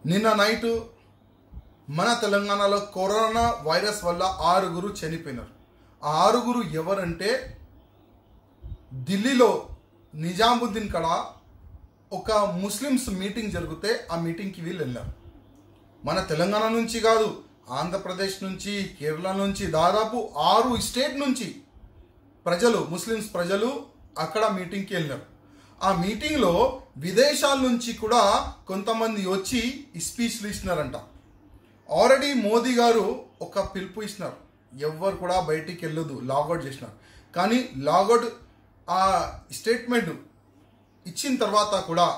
నిన్న నైట్ మన తెలంగాణలో కరోనా వైరస్ వల్ల ఆరుగురు చనిపోయినారు ఆ ఆరుగురు ఎవరంటే ఢిల్లీలో నిజాముద్దీన్ కడ ఒక ముస్లిమ్స్ మీటింగ్ జరిగితే ఆ మీటింగ్కి వీళ్ళు వెళ్ళారు మన తెలంగాణ నుంచి కాదు ఆంధ్రప్రదేశ్ నుంచి కేరళ నుంచి దాదాపు ఆరు స్టేట్ నుంచి ప్రజలు ముస్లిమ్స్ ప్రజలు అక్కడ మీటింగ్కి వెళ్ళినారు ఆ మీటింగ్లో విదేశాల నుంచి కూడా కొంతమంది వచ్చి ఈ స్పీచ్లు ఇచ్చినారంట ఆల్రెడీ మోదీ గారు ఒక పిలుపు ఇచ్చినారు ఎవ్వరు కూడా బయటికి వెళ్ళొద్దు లాగౌట్ చేసినారు కానీ లాగౌట్ ఆ స్టేట్మెంట్ ఇచ్చిన తర్వాత కూడా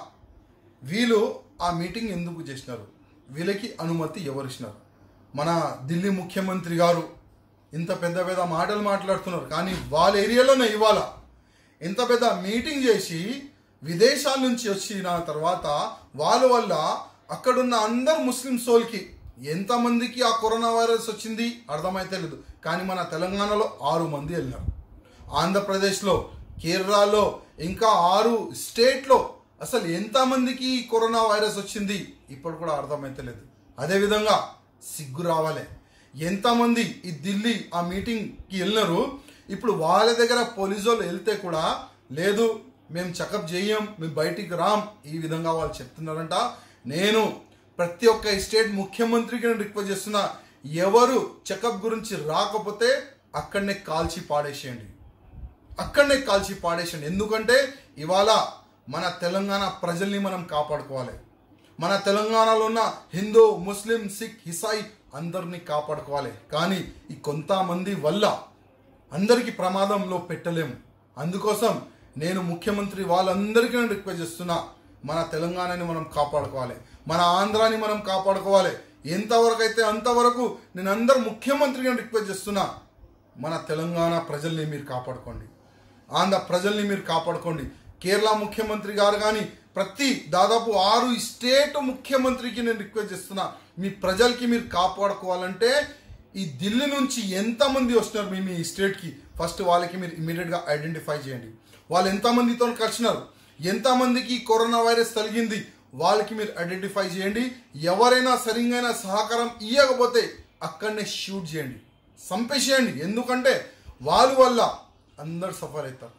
వీళ్ళు ఆ మీటింగ్ ఎందుకు చేసినారు వీళ్ళకి అనుమతి ఎవరు ఇచ్చినారు మన ఢిల్లీ ముఖ్యమంత్రి గారు ఇంత పెద్ద పెద్ద మాటలు మాట్లాడుతున్నారు కానీ వాళ్ళ ఏరియాలోనే ఇవాళ ఇంత పెద్ద మీటింగ్ చేసి విదేశాల నుంచి వచ్చిన తర్వాత వాళ్ళ వల్ల అక్కడున్న అందరు ముస్లిం సోల్కి ఎంతమందికి ఆ కరోనా వైరస్ వచ్చింది అర్థమైతే లేదు కానీ మన తెలంగాణలో ఆరు మంది వెళ్ళినారు ఆంధ్రప్రదేశ్లో కేరళలో ఇంకా ఆరు స్టేట్లో అసలు ఎంతమందికి ఈ కరోనా వైరస్ వచ్చింది ఇప్పుడు కూడా అర్థమైతే లేదు అదేవిధంగా సిగ్గు రావాలి ఎంతమంది ఈ ఢిల్లీ ఆ మీటింగ్కి వెళ్ళినారు ఇప్పుడు వాళ్ళ దగ్గర పోలీసు వాళ్ళు వెళ్తే కూడా లేదు మేము చెకప్ చేయం మేము బయటికి రాం ఈ విధంగా వాళ్ళు చెప్తున్నారంట నేను ప్రతి ఒక్క స్టేట్ ముఖ్యమంత్రికి నేను రిక్వెస్ట్ చేస్తున్నా ఎవరు చెకప్ గురించి రాకపోతే అక్కడనే కాల్చి పాడేసేయండి అక్కడనే కాల్చి పాడేసండి ఎందుకంటే ఇవాళ మన తెలంగాణ ప్రజల్ని మనం కాపాడుకోవాలి మన తెలంగాణలో ఉన్న హిందూ ముస్లిం సిక్ ఇసాయి అందరినీ కాపాడుకోవాలి కానీ ఈ కొంతమంది వల్ల అందరికీ ప్రమాదంలో పెట్టలేము అందుకోసం నేను ముఖ్యమంత్రి వాళ్ళందరికీ నేను రిక్వెస్ట్ చేస్తున్నా మన తెలంగాణని మనం కాపాడుకోవాలి మన ఆంధ్రాని మనం కాపాడుకోవాలి ఎంతవరకు అయితే అంతవరకు నేను అందరు ముఖ్యమంత్రిగా రిక్వెస్ట్ చేస్తున్నా మన తెలంగాణ ప్రజల్ని మీరు కాపాడుకోండి ఆంధ్ర ప్రజల్ని మీరు కాపాడుకోండి కేరళ ముఖ్యమంత్రి గారు కానీ ప్రతి దాదాపు ఆరు స్టేట్ ముఖ్యమంత్రికి నేను రిక్వెస్ట్ చేస్తున్నా మీ ప్రజలకి మీరు కాపాడుకోవాలంటే ఈ ఢిల్లీ నుంచి ఎంతమంది వస్తున్నారు మీ మీ స్టేట్కి ఫస్ట్ వాళ్ళకి మీరు ఇమీడియట్గా ఐడెంటిఫై చేయండి వాళ్ళు ఎంతమందితో కలిసినారు ఎంతమందికి ఈ కరోనా వైరస్ తగిలింది వాళ్ళకి మీరు ఐడెంటిఫై చేయండి ఎవరైనా సరిగైన సహకారం ఇవ్వకపోతే అక్కడనే షూట్ చేయండి చంపేసేయండి ఎందుకంటే వాళ్ళ వల్ల అందరు సఫర్ అవుతారు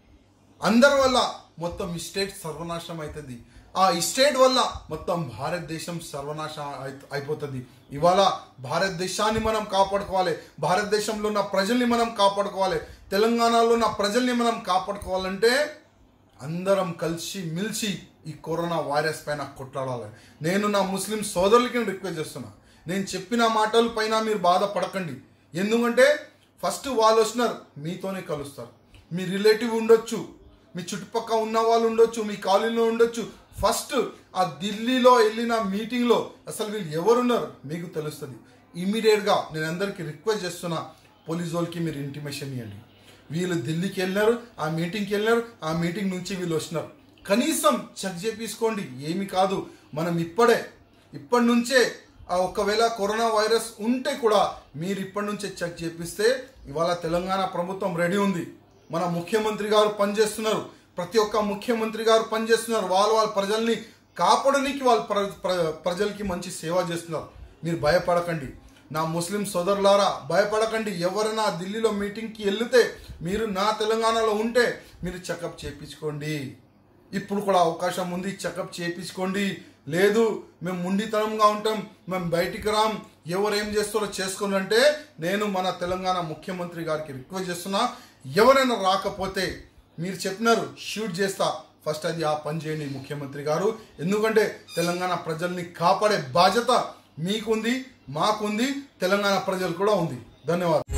అందరి వల్ల మొత్తం ఈ స్టేట్ సర్వనాశనం అవుతుంది ఆ ఈ స్టేట్ వల్ల మొత్తం భారతదేశం సర్వనాశనం అయి- అయిపోతుంది ఇవాళ భారతదేశాన్ని మనం కాపాడుకోవాలి భారతదేశంలో ఉన్న ప్రజల్ని మనం కాపాడుకోవాలి తెలంగాణలో ఉన్న ప్రజల్ని మనం కాపాడుకోవాలంటే అందరం కలిసి మిల్చి ఈ కరోనా వైరస్ పైన కొట్లాడాలి నేను నా ముస్లిం సోదరులకి రిక్వెస్ట్ చేస్తున్నా నేను చెప్పిన మాటల పైన మీరు బాధపడకండి ఎందుకంటే ఫస్ట్ వాళ్ళు వచ్చినారు మీతోనే కలుస్తారు మీ రిలేటివ్ ఉండొచ్చు మీ చుట్టుపక్కల ఉన్న వాళ్ళు ఉండొచ్చు మీ కాలనీలో ఉండొచ్చు ఫస్ట్ ఆ ఢిల్లీలో వెళ్ళిన మీటింగ్లో అసలు వీళ్ళు ఎవరున్నారు మీకు తెలుస్తుంది ఇమీడియట్గా నేను అందరికీ రిక్వెస్ట్ చేస్తున్నా పోలీస్ వాళ్ళకి మీరు ఇంటిమేషన్ ఇవ్వండి వీళ్ళు ఢిల్లీకి వెళ్ళినారు ఆ మీటింగ్కి వెళ్ళినారు ఆ మీటింగ్ నుంచి వీళ్ళు వచ్చినారు కనీసం చెక్ చేపించుకోండి ఏమి కాదు మనం ఇప్పుడే ఇప్పటి నుంచే ఆ ఒకవేళ కరోనా వైరస్ ఉంటే కూడా మీరు ఇప్పటి నుంచే చెక్ చేపిస్తే ఇవాళ తెలంగాణ ప్రభుత్వం రెడీ ఉంది మన ముఖ్యమంత్రి గారు పనిచేస్తున్నారు ప్రతి ఒక్క ముఖ్యమంత్రి గారు పనిచేస్తున్నారు వాళ్ళు వాళ్ళ ప్రజల్ని కాపాడడానికి వాళ్ళ ప్ర- ప్ర- ప్రజలకి మంచి సేవ చేస్తున్నారు మీరు భయపడకండి నా ముస్లిం సోదరులారా భయపడకండి ఎవరైనా ఢిల్లీలో మీటింగ్కి వెళ్తే మీరు నా తెలంగాణలో ఉంటే మీరు చెకప్ చేయించుకోండి ఇప్పుడు కూడా అవకాశం ఉంది చెకప్ చేయించుకోండి లేదు మేము ముండితనంగా ఉంటాం మేము బయటికి రాం ఎవరు ఏం చేస్తారో చేసుకోండి అంటే నేను మన తెలంగాణ ముఖ్యమంత్రి గారికి రిక్వెస్ట్ చేస్తున్నా ఎవరైనా రాకపోతే మీరు చెప్పినారు షూట్ చేస్తా ఫస్ట్ అది ఆ పని చేయండి ముఖ్యమంత్రి గారు ఎందుకంటే తెలంగాణ ప్రజల్ని కాపాడే బాధ్యత మీకుంది మాకుంది తెలంగాణ ప్రజలు కూడా ఉంది ధన్యవాదాలు